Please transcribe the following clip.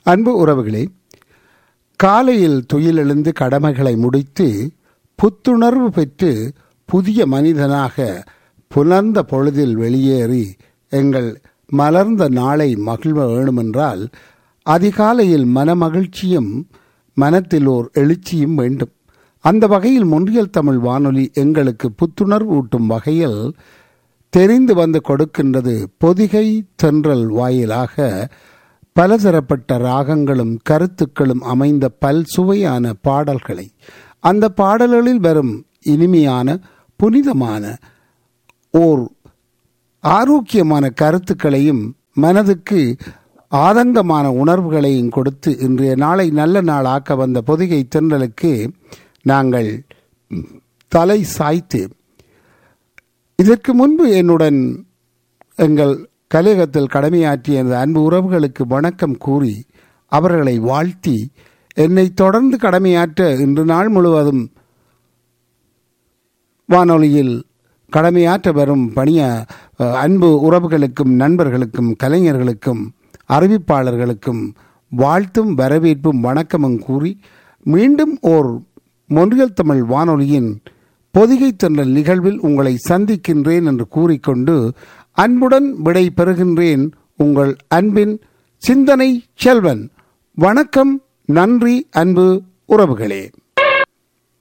அன்பு உறவுகளே காலையில் துயிலெழுந்து கடமைகளை முடித்து புத்துணர்வு பெற்று புதிய மனிதனாக புலர்ந்த பொழுதில் வெளியேறி எங்கள் மலர்ந்த நாளை மகிழ்வ வேணுமென்றால் அதிகாலையில் மனமகிழ்ச்சியும் மனத்தில் ஓர் எழுச்சியும் வேண்டும் அந்த வகையில் முன்றியல் தமிழ் வானொலி எங்களுக்கு புத்துணர்வு ஊட்டும் வகையில் தெரிந்து வந்து கொடுக்கின்றது பொதிகை தென்றல் வாயிலாக பலதரப்பட்ட ராகங்களும் கருத்துக்களும் அமைந்த பல் சுவையான பாடல்களை அந்த பாடல்களில் வரும் இனிமையான புனிதமான ஓர் ஆரோக்கியமான கருத்துக்களையும் மனதுக்கு ஆதங்கமான உணர்வுகளையும் கொடுத்து இன்றைய நாளை நல்ல நாளாக்க வந்த பொதிகை தென்றலுக்கு நாங்கள் தலை சாய்த்து இதற்கு முன்பு என்னுடன் எங்கள் கலையகத்தில் கடமையாற்றிய எனது அன்பு உறவுகளுக்கு வணக்கம் கூறி அவர்களை வாழ்த்தி என்னை தொடர்ந்து கடமையாற்ற இன்று நாள் முழுவதும் வானொலியில் கடமையாற்ற வரும் பணிய அன்பு உறவுகளுக்கும் நண்பர்களுக்கும் கலைஞர்களுக்கும் அறிவிப்பாளர்களுக்கும் வாழ்த்தும் வரவேற்பும் வணக்கமும் கூறி மீண்டும் ஓர் மொன்றியல் தமிழ் வானொலியின் பொதிகை தென்றல் நிகழ்வில் உங்களை சந்திக்கின்றேன் என்று கூறிக்கொண்டு அன்புடன் விடை பெறுகின்றேன் உங்கள் அன்பின் சிந்தனை செல்வன் வணக்கம் நன்றி அன்பு உறவுகளே